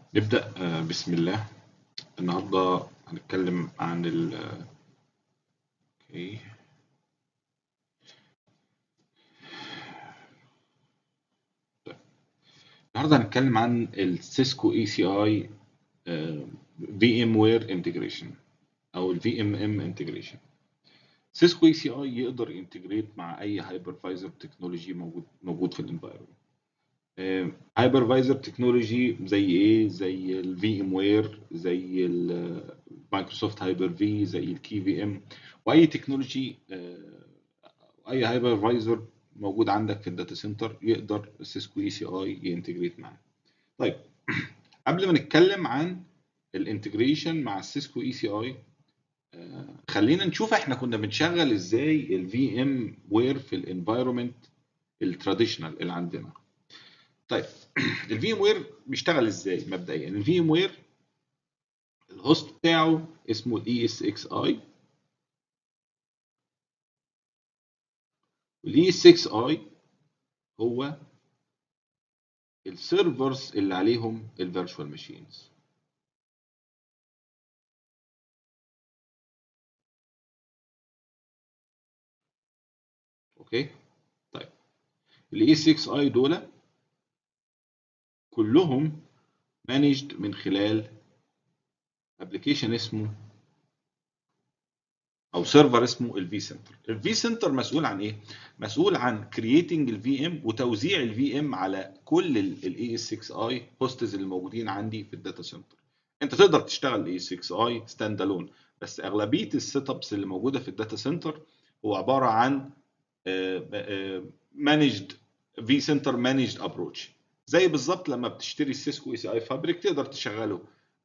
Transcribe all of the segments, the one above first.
نبدأ آه، بسم الله النهاردة هنتكلم عن ال اوكي طيب. النهاردة هنتكلم عن السيسكو اي سي اي في ام وير انتجريشن او الفي ام ام انتجريشن سيسكو اي سي اي يقدر ينتجريت مع اي هايبرفايزر تكنولوجي موجود موجود في الانفايرمنت هايبرفايزر تكنولوجي زي ايه زي الفي ام وير زي المايكروسوفت هايبر في زي الكي في ام واي تكنولوجي اي هايبرفايزر موجود عندك في الداتا سنتر يقدر السيسكو اي سي اي ينتجريت معاه طيب قبل ما نتكلم عن الانتجريشن مع السيسكو اي سي اي خلينا نشوف احنا كنا بنشغل ازاي الفي ام وير في الانفايرمنت التراديشنال اللي عندنا طيب الفي ام وير بيشتغل ازاي مبدئيا الفي ام وير الهوست بتاعه اسمه الاي اس اكس اي والاي اس اكس اي هو السيرفرز اللي عليهم الفيرتشوال ماشينز اوكي طيب الاي اس اكس اي دول كلهم مانجد من خلال ابلكيشن اسمه او سيرفر اسمه الفي سنتر الفي سنتر مسؤول عن ايه مسؤول عن كرييتنج الفي ام وتوزيع الفي ام على كل الاي اس 6 اي هوستز اللي موجودين عندي في الداتا سنتر انت تقدر تشتغل الاي 6 اي ستاند الون بس اغلبيه السيت ابس اللي موجوده في الداتا سنتر هو عباره عن مانجد في سنتر مانجد ابروتش زي بالظبط لما بتشتري السيسكو اي سي اي فابريك تقدر تشغله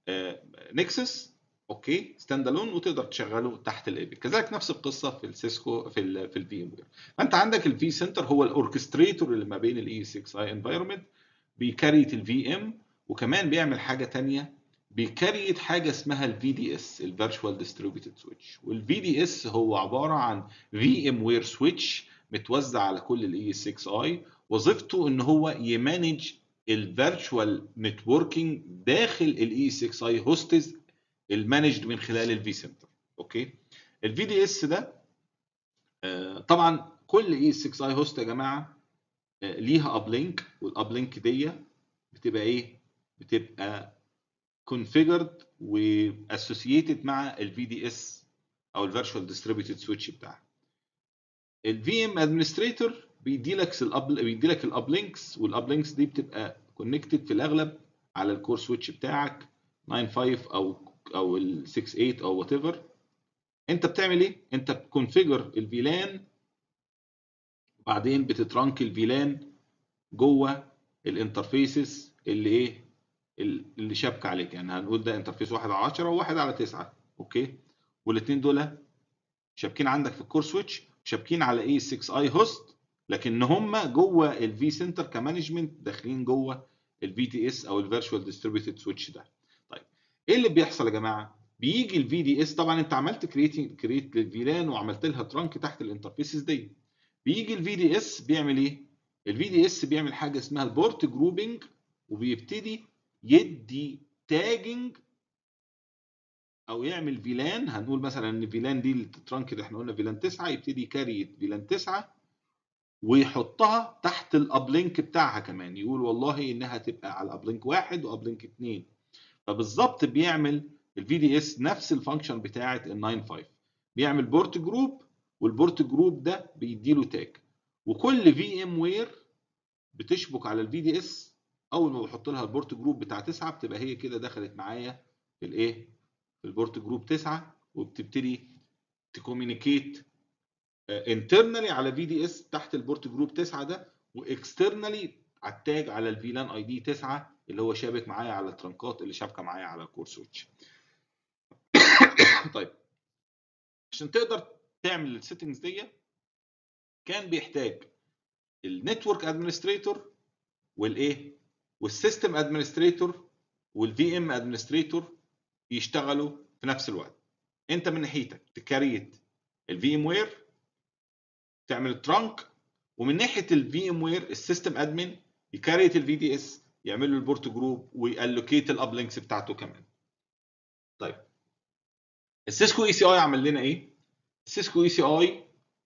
نكسس اوكي ستاند الون وتقدر تشغله تحت الايبك كذلك نفس القصه في السيسكو في ال في الفي ام وير فانت عندك الفي سنتر هو الاوركستريتور اللي ما بين الاي 6 اي انفايرمنت بيكريت الفي ام وكمان بيعمل حاجه ثانيه بيكريت حاجه اسمها الفي دي اس الفيرتشوال ديستريبيوتد سويتش والفي دي اس هو عباره عن في ام وير سويتش متوزع على كل الاي 6 اي وظيفته ان هو يمانج الفيرتشوال نتوركينج داخل الاي 6 اي هوستز المانجد من خلال الفي سنتر اوكي الفي دي اس ده آه طبعا كل اي 6 اي هوست يا جماعه آه ليها ابلينك والابلينك دي بتبقى ايه بتبقى configured واسوسييتد مع الفي دي اس او الفيرتشوال ديستريبيوتد سويتش بتاعها الفي ام ادمنستريتور بيدي لك الاب بيدي لك الاب لينكس والاب لينكس دي بتبقى كونكتد في الاغلب على الكور سويتش بتاعك 95 او او ال 68 او وات ايفر انت بتعمل ايه؟ انت بتكونفيجر الفيلان وبعدين بتترانك الفيلان جوه الانترفيسز اللي ايه؟ اللي شابكه عليك يعني هنقول ده انترفيس واحد على 10 وواحد على 9 اوكي؟ والاثنين دول شابكين عندك في الكور سويتش شابكين على ايه 6 اي هوست لكن هم جوه الفي سنتر كمانجمنت داخلين جوه الفي تي اس او الفيرتشوال ديستريبيوتد سويتش ده طيب ايه اللي بيحصل يا جماعه بيجي الفي دي اس طبعا انت عملت كريت كريت للفيلان وعملت لها ترانك تحت الانترفيسز دي بيجي الفي دي اس بيعمل ايه الفي دي اس بيعمل حاجه اسمها البورت جروبنج وبيبتدي يدي تاجنج او يعمل فيلان هنقول مثلا ان فيلان دي الترانك اللي احنا قلنا فيلان 9 يبتدي كاريت فيلان 9 ويحطها تحت الابلينك بتاعها كمان يقول والله انها تبقى على ابلينك واحد وابلينك اثنين فبالظبط بيعمل الفي دي اس نفس الفانكشن بتاعه ال 95 بيعمل بورت جروب والبورت جروب ده بيدي له تاج وكل في ام وير بتشبك على الفي دي اس اول ما بحط لها البورت جروب بتاع 9 بتبقى هي كده دخلت معايا في الايه في البورت جروب 9 وبتبتدي تكومينيكيت انترنالي على في دي اس تحت البورت جروب 9 ده واكسترنالي على التاج على الفيلان اي دي 9 اللي هو شابك معايا على الترنكات اللي شابكه معايا على الكور سويتش. طيب عشان تقدر تعمل السيتنجز دي كان بيحتاج النتورك ادمنستريتور والايه؟ والسيستم ادمنستريتور والفي ام ادمنستريتور يشتغلوا في نفس الوقت. انت من ناحيتك تكريت الفي ام وير تعمل الترانك ومن ناحيه الفي ام وير السيستم ادمن يكريت الفي دي اس يعمل له البورت جروب ويالوكيت الاب لينكس بتاعته كمان طيب السيسكو اي سي اي عمل لنا ايه السيسكو اي سي اي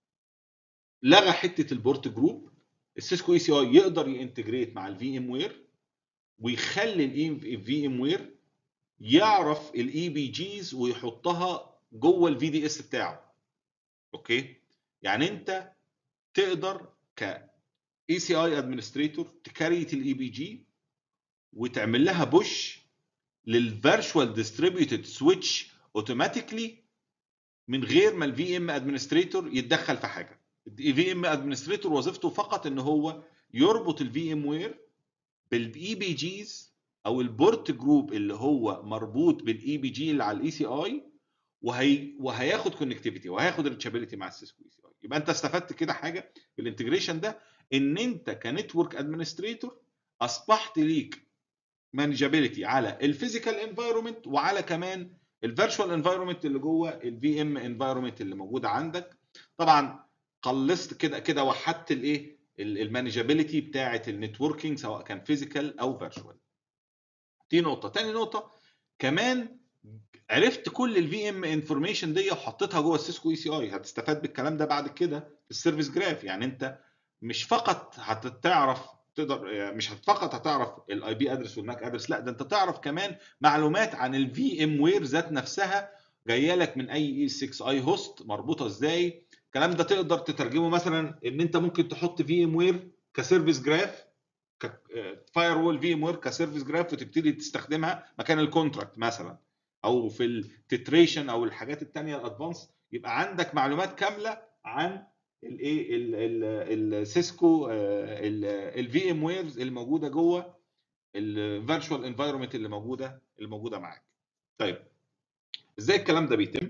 لغى حته البورت جروب السيسكو اي سي اي يقدر ينتجريت مع الفي ام وير ويخلي الفي ام وير يعرف الاي بي جيز ويحطها جوه الفي دي اس بتاعه اوكي يعني انت تقدر ك اي سي اي ادمنستريتور تكريت الاي بي جي وتعمل لها بوش للفيرتشوال ديستريبيوتد سويتش اوتوماتيكلي من غير ما الفي ام ادمنستريتور يتدخل في حاجه الفي ام ادمنستريتور وظيفته فقط ان هو يربط الفي ام وير بالاي بي جيز او البورت جروب اللي هو مربوط بالاي بي جي اللي على الاي سي اي وهي وهياخد كونكتيفيتي وهياخد ريتشابيلتي مع السيسكو اي سي اي يبقى انت استفدت كده حاجه بالانتجريشن ده ان انت كنتورك ادمنستريتور اصبحت ليك مانجابيلتي على الفيزيكال انفايرمنت وعلى كمان الفيرتشوال انفايرمنت اللي جوه الفي ام انفايرمنت اللي موجوده عندك طبعا قلصت كده كده وحدت الايه المانجابيلتي بتاعه النتوركينج سواء كان فيزيكال او فيرتشوال دي نقطه تاني نقطه كمان عرفت كل الفي ام انفورميشن دي وحطيتها جوه السيسكو اي سي اي هتستفاد بالكلام ده بعد كده في السيرفيس جراف يعني انت مش فقط هتعرف تقدر يعني مش فقط هتعرف الاي بي ادرس والماك ادرس لا ده انت تعرف كمان معلومات عن الفي ام وير ذات نفسها جايه لك من اي اي 6 اي هوست مربوطه ازاي الكلام ده تقدر تترجمه مثلا ان انت ممكن تحط في ام وير كسيرفيس جراف فاير وول في ام وير كسيرفيس جراف وتبتدي تستخدمها مكان الكونتراكت مثلا او في التتريشن او الحاجات الثانيه الادفانس يبقى عندك معلومات كامله عن الايه السيسكو الفي ام ويرز اللي موجوده جوه الفيرتشوال انفايرمنت اللي موجوده اللي موجوده معاك. طيب ازاي الكلام ده بيتم؟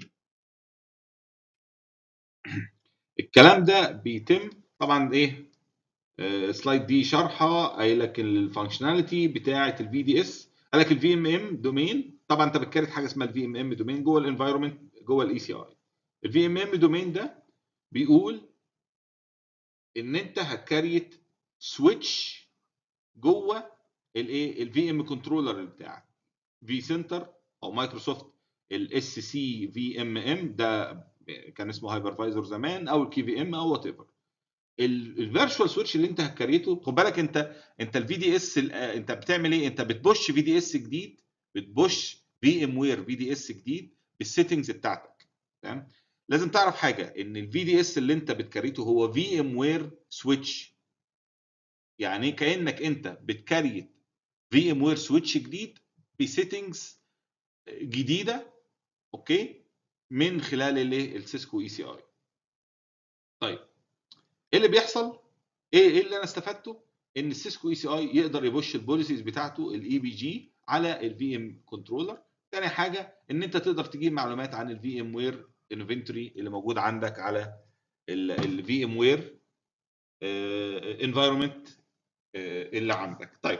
الكلام ده بيتم طبعا ايه سلايد دي شرحه قايل لك الفانكشناليتي بتاعه الفي دي اس قال لك الفي ام ام دومين طبعا انت بتكرت حاجه اسمها الفي ام ام دومين جوه الانفايرمنت جوه الاي سي اي الفي ام ام دومين ده بيقول ان انت هتكريت سويتش جوه الايه الفي ام كنترولر بتاعك في سنتر او مايكروسوفت الاس سي في ام ام ده كان اسمه هايبرفايزر زمان او الكي في ام او وات ايفر الفيرتشوال سويتش اللي انت هكريته خد بالك انت انت الفي دي اس انت بتعمل ايه انت بتبوش في دي اس جديد بتبوش في ام وير في دي اس جديد بالسيتنجز بتاعتك تمام لازم تعرف حاجه ان الفي دي اس اللي انت بتكريته هو في ام وير سويتش يعني كانك انت بتكريت في ام وير سويتش جديد بسيتنجز جديده اوكي من خلال الايه السيسكو اي سي اي طيب ايه اللي بيحصل ايه ايه اللي انا استفدته ان السيسكو اي سي اي يقدر يبوش البوليسيز بتاعته الاي بي جي على الفي ام كنترولر تاني حاجه ان انت تقدر تجيب معلومات عن الفي ام وير انفنتوري اللي موجود عندك على الفي ام وير انفايرمنت اللي عندك طيب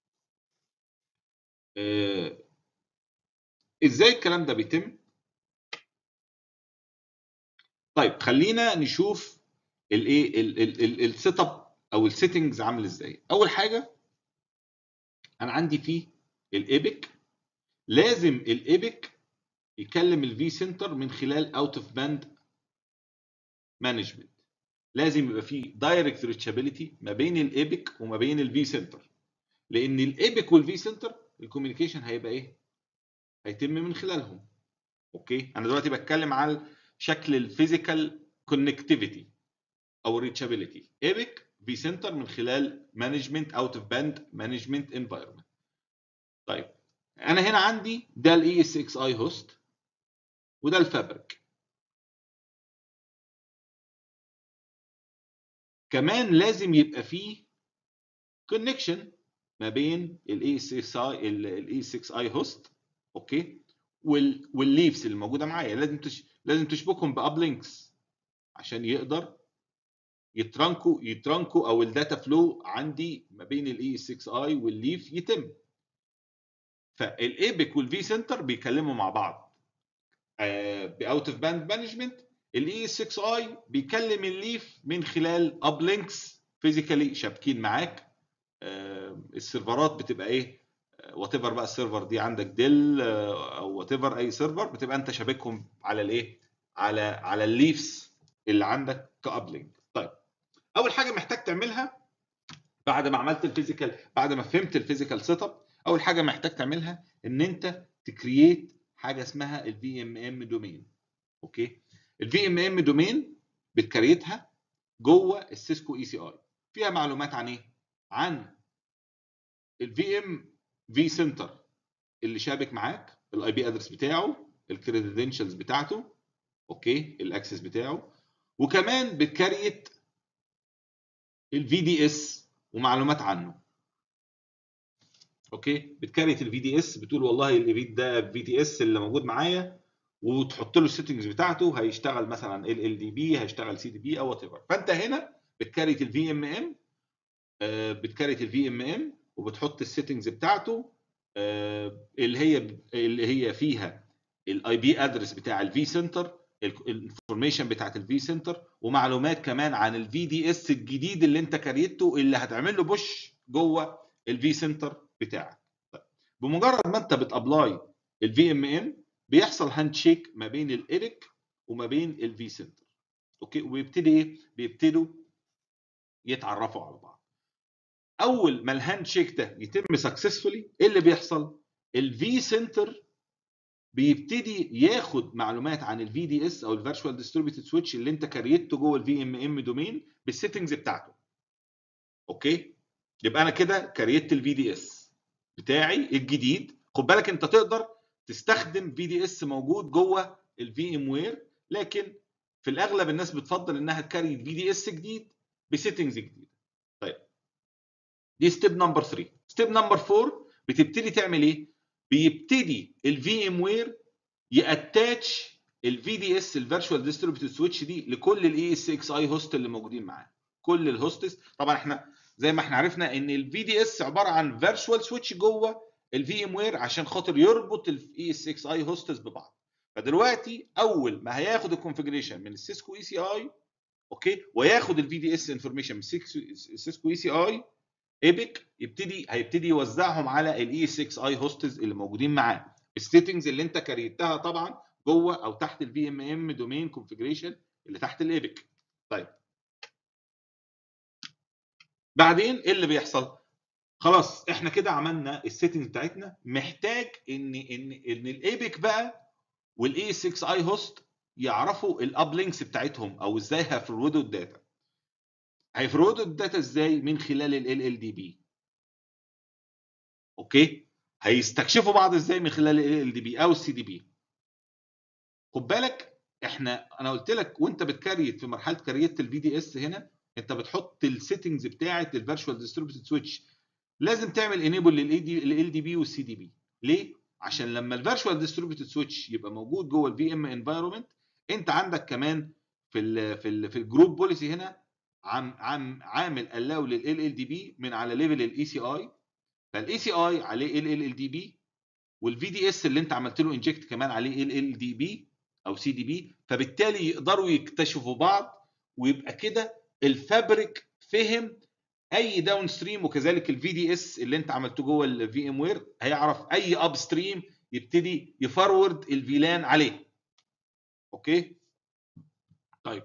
ازاي الكلام ده بيتم طيب خلينا نشوف الايه السيت اب او السيتنجز عامل ازاي اول حاجه انا عندي فيه الايبك لازم الايبك يكلم الفي سنتر من خلال اوت اوف باند مانجمنت لازم يبقى فيه دايركت ريتشابيلتي ما بين الايبك وما بين الفي سنتر لان الايبك والفي سنتر الكوميونيكيشن هيبقى ايه هيتم من خلالهم اوكي انا دلوقتي بتكلم على شكل الفيزيكال كونكتيفيتي او ريتشابيلتي ايبك في سنتر من خلال مانجمنت اوت اوف باند مانجمنت انفايرمنت طيب انا هنا عندي ده الاي اس اكس اي هوست وده الفابريك كمان لازم يبقى فيه كونكشن ما بين الاي اس اكس اي الاي اس اكس اي هوست اوكي والليفز اللي موجوده معايا لازم تش... لازم تشبكهم باب لينكس عشان يقدر يترانكوا يترانكوا او الداتا فلو عندي ما بين الاي اس اكس اي والليف يتم فالايبك والفي سنتر بيكلموا مع بعض باوت اوف باند مانجمنت الاي اس 6 اي بيكلم الليف من خلال اب لينكس فيزيكالي شابكين معاك السيرفرات بتبقى ايه وات ايفر بقى السيرفر دي عندك ديل او وات ايفر اي سيرفر بتبقى انت شابكهم على الايه على على الليفز اللي عندك كابلنج طيب اول حاجه محتاج تعملها بعد ما عملت الفيزيكال بعد ما فهمت الفيزيكال سيت اب اول حاجه محتاج تعملها ان انت تكرييت حاجه اسمها الفي ام ام دومين اوكي الفي ام ام دومين بتكريتها جوه السيسكو اي سي اي فيها معلومات عن ايه عن الفي ام في سنتر اللي شابك معاك الاي بي ادرس بتاعه الكريدنشالز بتاعته اوكي الاكسس بتاعه وكمان بتكريت الفي دي اس ومعلومات عنه اوكي بتكريت الفي دي اس بتقول والله الايفيت ده في دي اس اللي موجود معايا وتحط له السيتنجز بتاعته هيشتغل مثلا ال ال دي بي هيشتغل سي دي بي او وات ايفر فانت هنا بتكريت الفي ام ام بتكريت الفي ام ام وبتحط السيتنجز بتاعته اللي هي اللي هي فيها الاي بي ادرس بتاع الفي سنتر الانفورميشن بتاعت الفي سنتر ومعلومات كمان عن الفي دي اس الجديد اللي انت كريته اللي هتعمل له بوش جوه الفي سنتر بتاعك طيب. بمجرد ما انت بتابلاي الفي ام ام بيحصل هاند شيك ما بين الايريك وما بين الفي سنتر اوكي وبيبتدي ايه بيبتدوا يتعرفوا على بعض اول ما الهاند شيك ده يتم سكسسفولي ايه اللي بيحصل الفي سنتر بيبتدي ياخد معلومات عن الفي دي اس او الفيرتشوال ديستريبيوتد سويتش اللي انت كريته جوه الفي ام ام دومين بالسيتنجز بتاعته اوكي يبقى انا كده كريت الفي دي اس بتاعي الجديد خد بالك انت تقدر تستخدم في دي اس موجود جوه الفي ام وير لكن في الاغلب الناس بتفضل انها تكري في دي اس جديد بسيتنجز جديده طيب دي ستيب نمبر 3 ستيب نمبر 4 بتبتدي تعمل ايه بيبتدي الفي ام وير ياتاتش الفي دي اس الفيرتشوال ديستريبيوتد سويتش دي لكل الاي اس اكس اي هوست اللي موجودين معاه كل الهوستس طبعا احنا زي ما احنا عرفنا ان الفي دي اس عباره عن فيرتشوال سويتش جوه الفي ام وير عشان خاطر يربط الاي اس اكس اي هوستس ببعض فدلوقتي اول ما هياخد الكونفجريشن من السيسكو اي سي اي اوكي وياخد الفي دي اس انفورميشن من السيسكو اي سي اي ايبك يبتدي هيبتدي يوزعهم على الاي 6 اي هوستز اللي موجودين معاه السيتنجز اللي انت كريتها طبعا جوه او تحت الفي ام ام دومين كونفجريشن اللي تحت الايبك طيب بعدين ايه اللي بيحصل خلاص احنا كده عملنا السيتنجز بتاعتنا محتاج ان ان ان الايبك بقى والاي 6 اي هوست يعرفوا الاب لينكس بتاعتهم او ازاي هيفرودوا الداتا هيفرودوا الداتا ازاي من خلال ال ال دي بي اوكي هيستكشفوا بعض ازاي من خلال ال ال دي بي او السي دي بي خد بالك احنا انا قلت لك وانت بتكريت في مرحله كريت الفي دي اس هنا انت بتحط السيتنجز بتاعه الفيرتشوال ديستريبيوتد سويتش لازم تعمل انيبل لل دي بي والسي دي بي ليه عشان لما الفيرتشوال ديستريبيوتد سويتش يبقى موجود جوه الفي ام انفايرمنت انت عندك كمان في ال في ال في الجروب بوليسي هنا عم عم عامل الاو لل ال دي بي من على ليفل الاي سي اي فالاي سي اي عليه ال ال دي بي والفي دي اس اللي انت عملت له انجكت كمان عليه ال ال دي بي او سي دي بي فبالتالي يقدروا يكتشفوا بعض ويبقى كده الفابريك فهم اي داون ستريم وكذلك الفي دي اس اللي انت عملته جوه الفي ام وير هيعرف اي اب ستريم يبتدي يفرورد الفيلان عليه اوكي طيب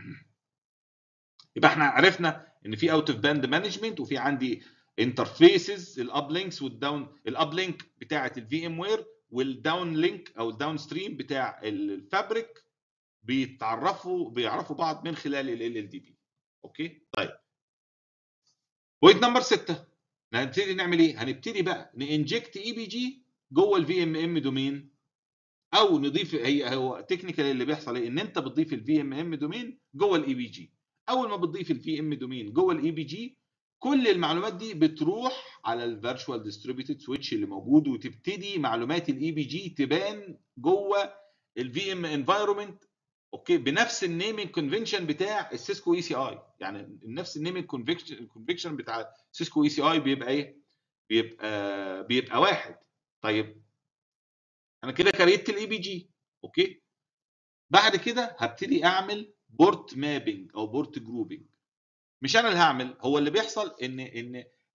يبقى احنا عرفنا ان في اوت اوف باند مانجمنت وفي عندي انترفيسز الاب لينكس والداون الاب لينك بتاعه الفي ام وير والداون لينك او الداون ستريم بتاع الفابريك بيتعرفوا بيعرفوا بعض من خلال ال ال دي بي اوكي طيب بوينت نمبر 6 هنبتدي نعمل ايه هنبتدي بقى نانجكت اي بي جي جوه الفي ام ام دومين او نضيف هي هو تكنيكال اللي بيحصل ايه ان انت بتضيف الفي ام ام دومين جوه الاي بي جي اول ما بتضيف الفي ام دومين جوه الاي بي جي كل المعلومات دي بتروح على الفيرتشوال ديستريبيوتد سويتش اللي موجود وتبتدي معلومات الاي بي جي تبان جوه الفي ام انفايرمنت اوكي بنفس النيمنج كونفنشن بتاع السيسكو اي سي اي يعني نفس النيمنج كونفنشن بتاع سيسكو اي سي اي بيبقى ايه بيبقى بيبقى واحد طيب انا كده كريت الاي بي جي اوكي بعد كده هبتدي اعمل بورت مابنج او بورت جروبنج مش انا اللي هعمل هو اللي بيحصل ان ان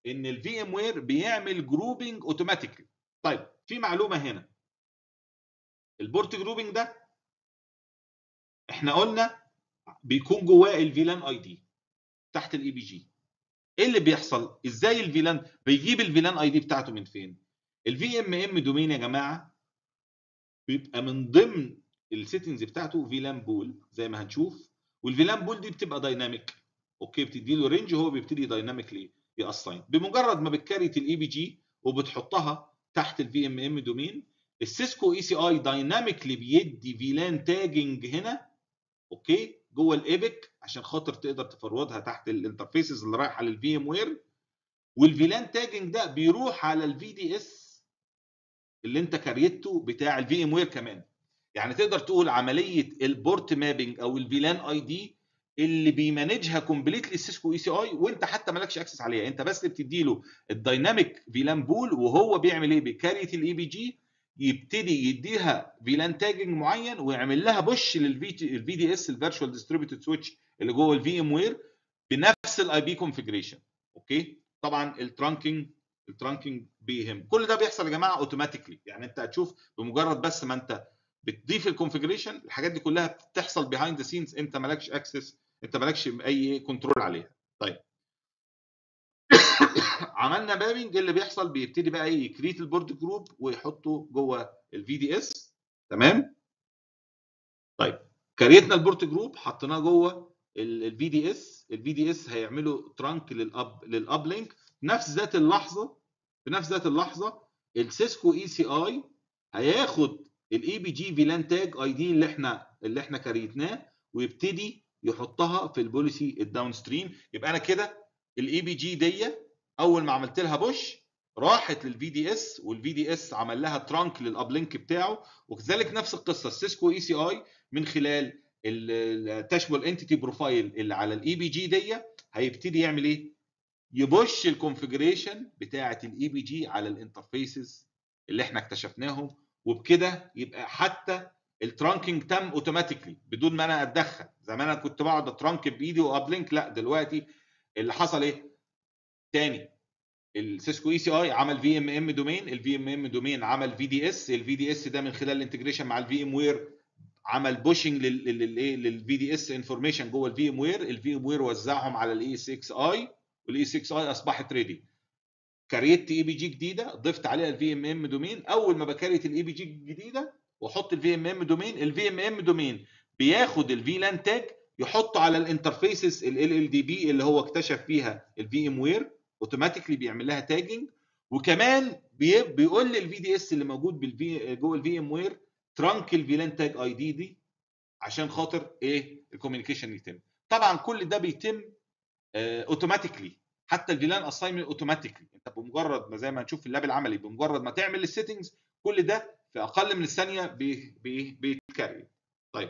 ان الفي ام وير بيعمل جروبنج اوتوماتيكلي طيب في معلومه هنا البورت جروبنج ده احنا قلنا بيكون جواه الفيلان اي دي تحت الاي بي جي ايه اللي بيحصل ازاي الفيلان بيجيب الفيلان اي دي بتاعته من فين الفي ام ام دومين يا جماعه بيبقى من ضمن السيتنجز بتاعته فيلان بول زي ما هنشوف والفيلان بول دي بتبقى دايناميك اوكي بتدي له رينج وهو بيبتدي دايناميكلي ياساين بمجرد ما بتكريت الاي بي جي وبتحطها تحت الفي ام ام دومين السيسكو اي سي اي دايناميكلي بيدي فيلان تاجنج هنا اوكي جوه الايبك عشان خاطر تقدر تفرودها تحت الانترفيسز اللي رايحه للفي ام وير والفيلان تاجنج ده بيروح على الفي دي اس اللي انت كريته بتاع الفي ام وير كمان يعني تقدر تقول عمليه البورت مابنج او الفيلان اي دي اللي بيمانجها كومبليتلي السيسكو اي سي اي وانت حتى مالكش اكسس عليها انت بس بتدي له الدايناميك فيلان بول وهو بيعمل ايه بيكريت الاي بي جي يبتدي يديها فيلان تاجنج معين ويعمل لها بوش للفي الفي دي اس الفيرتشوال ديستريبيوتد سويتش اللي جوه الفي ام وير بنفس الاي بي كونفجريشن اوكي طبعا الترانكينج الترانكينج بيهم كل ده بيحصل يا جماعه اوتوماتيكلي يعني انت هتشوف بمجرد بس ما انت بتضيف الكونفجريشن الحاجات دي كلها بتحصل بيهايند ذا سينز انت مالكش اكسس انت مالكش اي كنترول عليها طيب عملنا مابنج اللي بيحصل بيبتدي بقى ايه يكريت البورد جروب ويحطه جوه الفي دي اس تمام طيب كريتنا البورد جروب حطيناه جوه الفي دي اس الفي دي اس هيعملوا ترانك للاب للاب لينك نفس ذات اللحظه في نفس ذات اللحظه السيسكو اي سي اي هياخد الاي بي جي فيلان تاج اي دي اللي احنا اللي احنا كريتناه ويبتدي يحطها في البوليسي الداون ستريم يبقى انا كده الاي بي جي دي اول ما عملت لها بوش راحت للفي دي اس والفي دي اس عمل لها ترانك للاب لينك بتاعه وكذلك نفس القصه السيسكو اي سي اي من خلال التشمل انتيتي بروفايل اللي على الاي بي جي دي هيبتدي يعمل ايه؟ يبوش الكونفجريشن بتاعه الاي بي جي على الانترفيسز اللي احنا اكتشفناهم وبكده يبقى حتى الترانكينج تم اوتوماتيكلي بدون ما انا اتدخل زمان انا كنت بقعد اترانك بايدي واب لينك لا دلوقتي اللي حصل ايه؟ تاني السيسكو اي سي اي عمل في ام ام دومين الفي ام ام دومين عمل في دي اس الفي دي اس ده من خلال الانتجريشن مع الفي ام وير عمل بوشنج للايه للفي دي اس انفورميشن جوه الفي ام وير الفي ام وير وزعهم على الاي 6 اي والاي 6 اي اصبحت ريدي كريت اي بي جي جديده ضفت عليها الفي ام ام دومين اول ما بكريت الاي بي جي الجديده واحط الفي ام ام دومين الفي ام ام دومين بياخد الفي لان تاج يحطه على الانترفيسز ال ال دي بي اللي هو اكتشف فيها الفي ام وير اوتوماتيكلي بيعمل لها تاجنج وكمان بي بيقول لي الفي دي اس اللي موجود بالفي جوه الفي ام وير ترانك الفيلان تاج اي دي دي عشان خاطر ايه الكوميونيكيشن يتم طبعا كل ده بيتم اوتوماتيكلي حتى الفيلان اساينمنت اوتوماتيكلي انت بمجرد ما زي ما هنشوف في اللاب العملي بمجرد ما تعمل السيتنجز كل ده في اقل من الثانيه بيتكرر طيب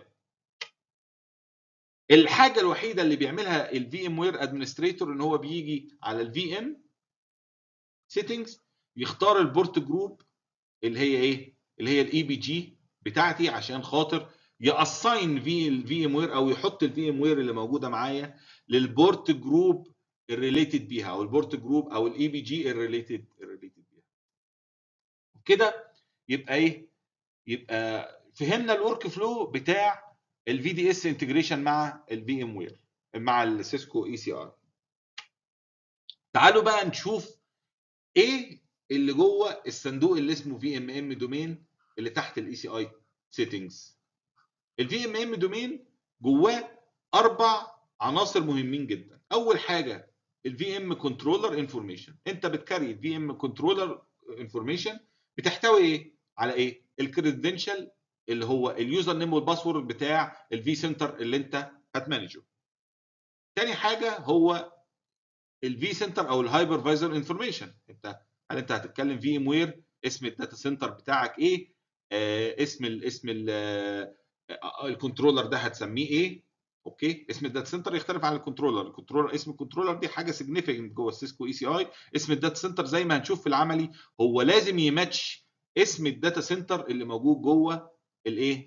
الحاجه الوحيده اللي بيعملها الفي ام وير ادمنستريتور ان هو بيجي على الفي ام سيتنجز يختار البورت جروب اللي هي ايه اللي هي الاي بي جي بتاعتي عشان خاطر ياساين في الفي ام وير او يحط الفي ام وير اللي موجوده معايا للبورت جروب الريليتد بيها او البورت جروب او الاي بي جي الريليتد الريليتد بيها كده يبقى ايه يبقى فهمنا الورك فلو بتاع الفي دي اس انتجريشن مع الفي ام وير مع السيسكو اي سي ار تعالوا بقى نشوف ايه اللي جوه الصندوق اللي اسمه في ام ام دومين اللي تحت الاي سي اي سيتنجز الفي ام ام دومين جواه اربع عناصر مهمين جدا اول حاجه الفي ام كنترولر انفورميشن انت بتكري الفي ام كنترولر انفورميشن بتحتوي ايه على ايه الكريدنشال اللي هو اليوزر نيم والباسورد بتاع الفي سنتر اللي انت هتمانجه تاني حاجه هو الفي سنتر او الهايبرفايزر انفورميشن انت هل انت هتتكلم في ام وير اسم الداتا سنتر بتاعك ايه آه اسم ال اسم ال آه الكنترولر ده هتسميه ايه اوكي اسم الداتا سنتر يختلف عن الكنترولر الكنترولر اسم الكنترولر دي حاجه سيجنيفيكانت جوه السيسكو اي سي اي اسم الداتا سنتر زي ما هنشوف في العملي هو لازم يماتش اسم الداتا سنتر اللي موجود جوه الايه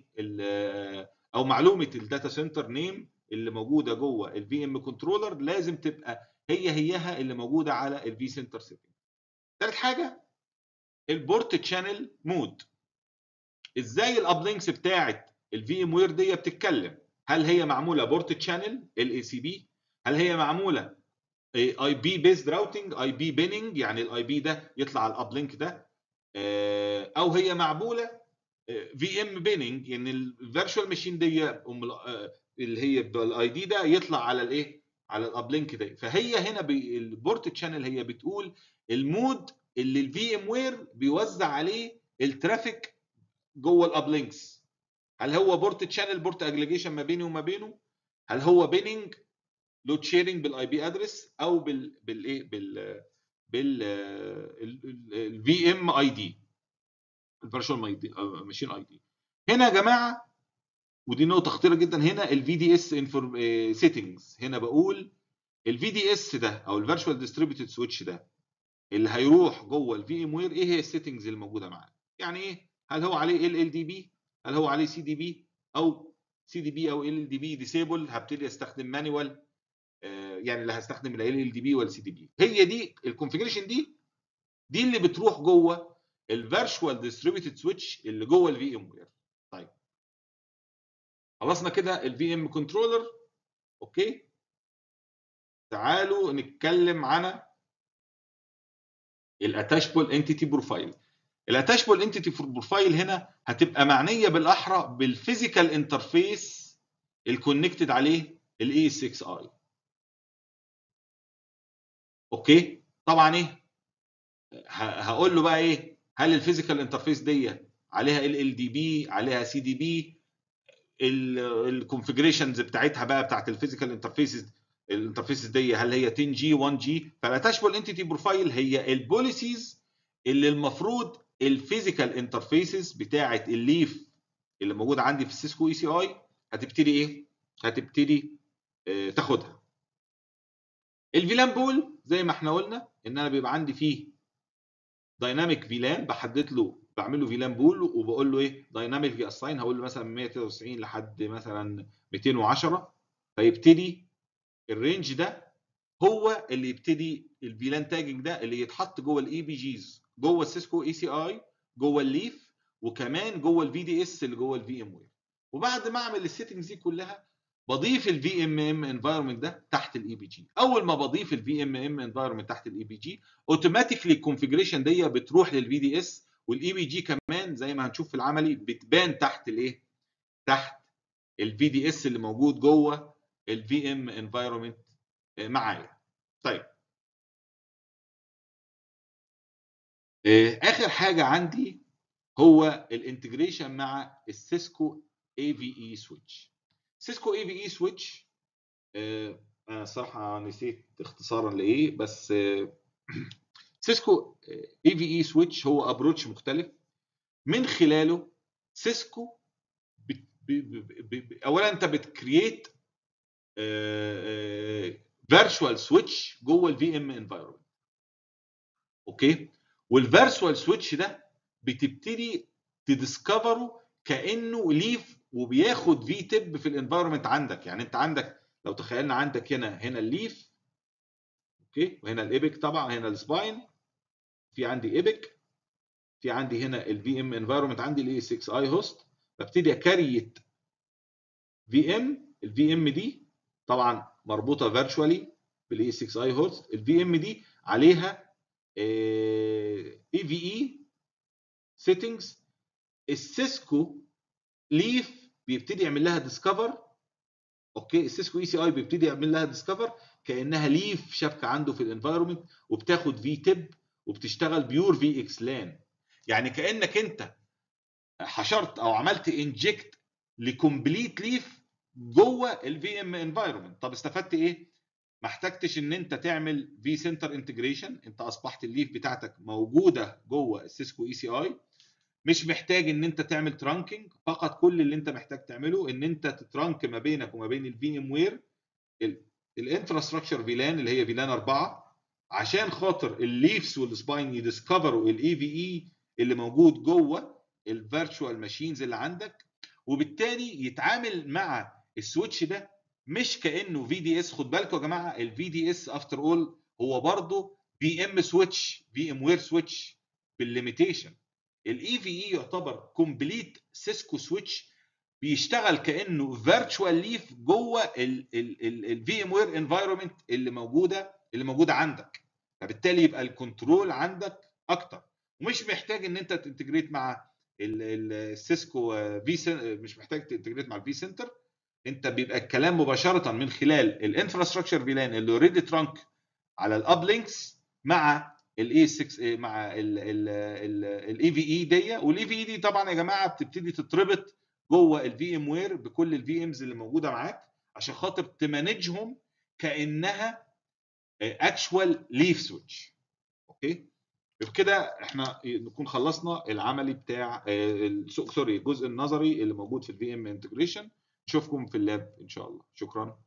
او معلومه الداتا سنتر نيم اللي موجوده جوه الفي ام كنترولر لازم تبقى هي هيها اللي موجوده على الفي سنتر سيتنج ثالث حاجه البورت تشانل مود ازاي الابلينكس بتاعت الفي ام وير دي بتتكلم هل هي معموله بورت تشانل ال اي سي بي هل هي معموله اي بي بيزد راوتنج اي بي بيننج يعني الاي بي ده يطلع على الابلينك ده او هي معموله في ام بيننج يعني الفيرتشوال ماشين دي اللي هي بالاي دي ده يطلع على الايه على الابلينك ده فهي هنا البورت تشانل هي بتقول المود اللي الفي ام وير بيوزع عليه الترافيك جوه الابلينكس هل هو بورت تشانل بورت اجريجيشن ما بيني وما بينه هل هو بيننج لود شيرنج بالاي بي ادرس او بال بالايه بال بال الفي ام اي دي الفيرشوال ماشين اي دي هنا يا جماعه ودي نقطه خطيره جدا هنا الفي دي اس سيتنجز هنا بقول الفي دي اس ده او الفيرتشوال ديستريبيوتد سويتش ده اللي هيروح جوه الفي ام وير ايه هي السيتنجز اللي موجوده معاه يعني ايه هل هو عليه ال ال دي بي هل هو عليه سي دي بي او سي دي بي او ال ال دي بي ديسيبل هبتدي استخدم مانيوال يعني لا هستخدم ال ال دي بي ولا سي دي بي هي دي الكونفيجريشن دي دي اللي بتروح جوه الفيرتشوال ديستريبيوتد سويتش اللي جوه الفي ام وير طيب خلصنا كده الفي ام كنترولر اوكي تعالوا نتكلم عن الاتاشبل انتيتي بروفايل الاتاشبل انتيتي بروفايل هنا هتبقى معنيه بالاحرى بالفيزيكال انترفيس الكونكتد عليه الاي 6 اي اوكي طبعا ايه هقول له بقى ايه هل الفيزيكال انترفيس دي عليها ال ال دي بي عليها سي دي بي الكونفجريشنز بتاعتها بقى بتاعت الفيزيكال انترفيسز الانترفيسز دي هل هي 10 جي 1 جي فالاتاشبل انتيتي بروفايل هي البوليسيز اللي المفروض الفيزيكال انترفيسز بتاعت الليف اللي موجوده عندي في السيسكو اي سي اي هتبتدي ايه هتبتدي اه تاخدها الفيلان بول زي ما احنا قلنا ان انا بيبقى عندي فيه دايناميك فيلان بحدد له بعمل له فيلان بول وبقول له ايه دايناميك في اساين هقول له مثلا 193 لحد مثلا 210 فيبتدي الرينج ده هو اللي يبتدي الفيلان تاجنج ده اللي يتحط جوه الاي بي جيز جوه السيسكو اي سي اي جوه الليف وكمان جوه الفي دي اس اللي جوه الفي ام وير وبعد ما اعمل السيتنجز دي كلها بضيف الفي ام ام انفايرمنت ده تحت الاي بي جي اول ما بضيف الفي ام ام انفايرمنت تحت الاي بي جي اوتوماتيكلي الكونفجريشن دي بتروح للفي دي اس والاي بي جي كمان زي ما هنشوف في العملي بتبان تحت الايه تحت الفي دي اس اللي موجود جوه الفي ام انفايرمنت معايا طيب اخر حاجه عندي هو الانتجريشن مع السيسكو اي في اي سويتش سيسكو اي في اي سويتش انا الصراحه نسيت اختصارا لايه بس سيسكو اي في اي سويتش هو ابروتش مختلف من خلاله سيسكو بت ب ب ب اولا انت بتكريت فيرتشوال سويتش جوه الفي ام انفايرمنت اوكي والفيرتشوال سويتش ده بتبتدي تديسكفره كانه ليف وبياخد في تب في الانفايرمنت عندك يعني انت عندك لو تخيلنا عندك هنا هنا الليف اوكي وهنا الايبك طبعا هنا السباين في عندي ايبك في عندي هنا الفي ام انفايرمنت عندي الاي 6 اي هوست ببتدي اكريت في ام الفي ام دي طبعا مربوطه فيرتشوالي بالاي 6 اي هوست الفي ام دي عليها اي في اي سيتنجز السيسكو ليف بيبتدي يعمل لها ديسكفر اوكي السيسكو اي سي اي بيبتدي يعمل لها ديسكفر كانها ليف شبكه عنده في الانفايرمنت وبتاخد في تب وبتشتغل بيور في اكس لان يعني كانك انت حشرت او عملت انجكت لكومبليت ليف جوه الفي ام انفايرمنت طب استفدت ايه ما احتجتش ان انت تعمل في سنتر انتجريشن انت اصبحت الليف بتاعتك موجوده جوه السيسكو اي سي اي مش محتاج ان انت تعمل ترانكينج فقط كل اللي انت محتاج تعمله ان انت تترانك ما بينك وما بين الفي ام وير الانفراستراكشر فيلان اللي هي فيلان 4 عشان خاطر الليفز والسباين يديسكفروا الاي في اي اللي موجود جوه الفيرتشوال ماشينز اللي عندك وبالتالي يتعامل مع السويتش ده مش كانه في دي اس خد بالكم يا جماعه الفي دي اس افتر اول هو برضه في ام سويتش في ام وير سويتش بالليميتيشن الاي في اي يعتبر كومبليت سيسكو سويتش بيشتغل كانه فيرتشوال ليف جوه الفي ام وير انفايرمنت اللي موجوده اللي موجوده عندك فبالتالي يبقى الكنترول عندك اكتر ومش محتاج ان انت تنتجريت مع السيسكو في مش محتاج تنتجريت مع الفي سنتر انت بيبقى الكلام مباشره من خلال الانفراستراكشر فيلان اللي اوريدي ترانك على الاب لينكس مع الاي 6 مع الاي في اي دي والاي في اي دي طبعا يا جماعه بتبتدي تتربط جوه الفي ام وير بكل الفي امز اللي موجوده معاك عشان خاطر تمانجهم كانها اكشوال ليف سويتش اوكي بكده احنا نكون خلصنا العملي بتاع سوري الجزء النظري اللي موجود في الفي ام انتجريشن نشوفكم في اللاب ان شاء الله شكرا